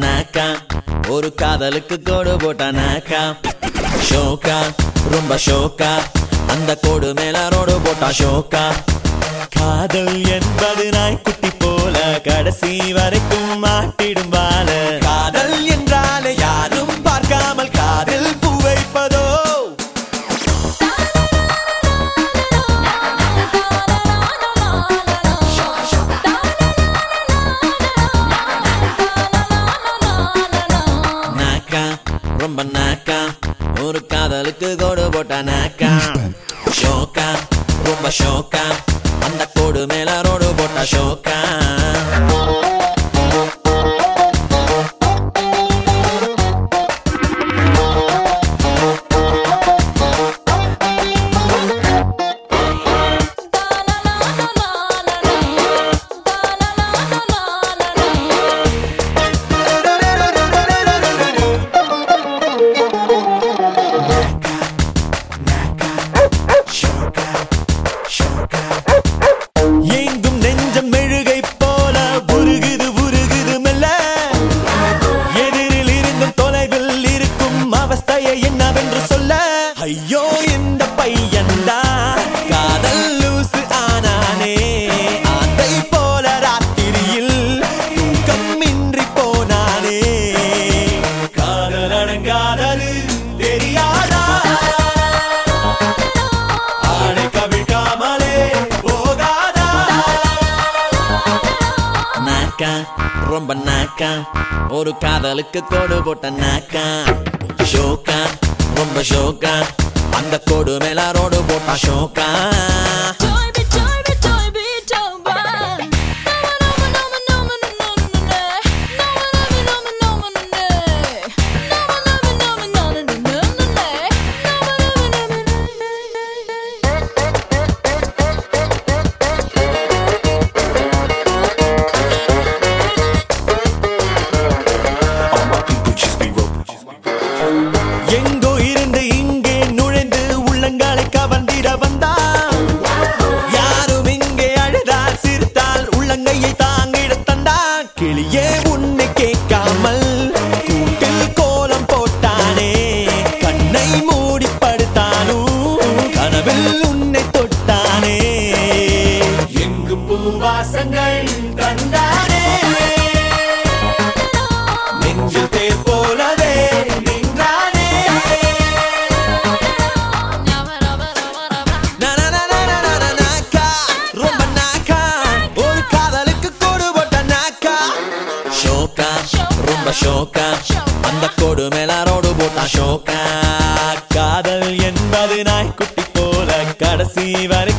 நாக்கா ஒரு காதலுக்கு கோடு போட்ட நாக்கா ஷோக்கா ரொம்ப ஷோக்கா அந்த கோடு மேல ரோடு போட்டா ஷோக்கா காதல் என்பது நாய்க்குட்டி போல கடைசி வரைக்கும் மாட்டிடும் வாழ காதல் என்றாலே யாரும் பார்க்காமல் காதல் பூ வைப்பதோ நாக்கா ரொம்ப நாக்கா ஒரு காதலுக்கு கோடு போட்ட நாக்கா ஷோக்கா ரொம்ப ஷோக்கா அந்த கோடு மேல ரோடு போட்ட ஷோக்கா எங்கும் நெஞ்சம் மெழுகை போல உருகுது உருகுது மெல்ல எதிரில் இருந்தும் தொலைவில் இருக்கும் அவஸ்தையை என்னவென்று சொல்ல ஐயோ இந்த பையன்தா காதல் லூசு ஆனானே அதை போல ராத்திரியில் தூக்கம் இன்றி போனானே காதல் அடங்காதது தெரியாதா ஆடை கவிழ்க்காமலே போகாதா நாக்கா ரொம்ப நாக்கா ஒரு காதலுக்கு கோடு போட்ட நாக்கா ஷோக்கா ரொம்ப ஷோக்கா அந்த கோடு மேல ரோடு போட்டா ஷோக்கா All my people just be rope. எங்கோ இருந்து இங்கே நுழைந்து உள்ளங்களை கவர்ந்திட வந்தான் யாரும் இங்கே அழுதால் சிரித்தால் உள்ளங்கையை தாங்கிட தந்தான் கிளியே உன்னை கேட்காமல் கூட்டில் கோலம் போட்டானே கண்ணை மூடி படுத்தானும் கனவில் உன்னை தொட்டானே எங்கும் பூவாசங்கள் கண்டானே நெஞ்சில் தேர் போலவே நின்றானே நனனனனனன நாக்கா, ரொம்ப நாக்கா, ஒரு காதலுக்கு கோடு போட்ட நாக்கா. ஷோக்கா, ரொம்ப ஷோக்கா, அந்த கோடு மேல ரோடு போட்டா ஷோக்கா காதல் என்பது நாய்க்குட்டி போல கடைசி வரை